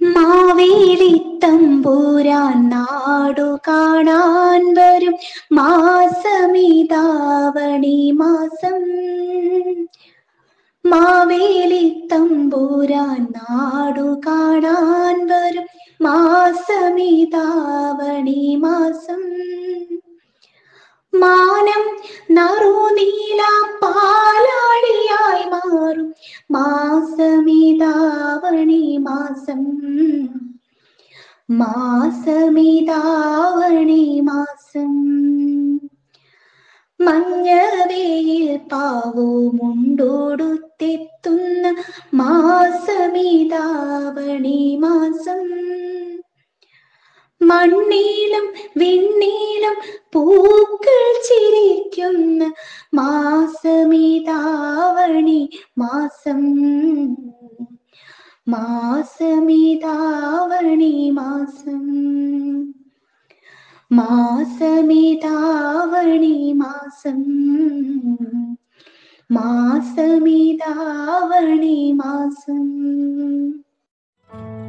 മാവേലി തമ്പൂരാൻ നാടു കാണാൻ വരും മാസമിതാവണി മാസം മാവേലി തമ്പൂരാൻ നാടു കാണാൻ വരും മാസമിതാവണി മാസം മാനം നറുനീല പാലാളിയായി മാറും മാസമിതാവണി മാസം മാസമിതാവണി മാസം മഞ്ഞവയിൽ പാവുമുണ്ടോടുത്തെത്തുന്ന മാസമിതാവണി മാസം മണ്ണീലും വിണ്ണീലും പൂക്കൾ ചിരിക്കുന്ന മാസമിതാവണി മാസം മാസമിതാവണി മാസം മാസമിതാവണി മാസം മാസമിതാവണി മാസം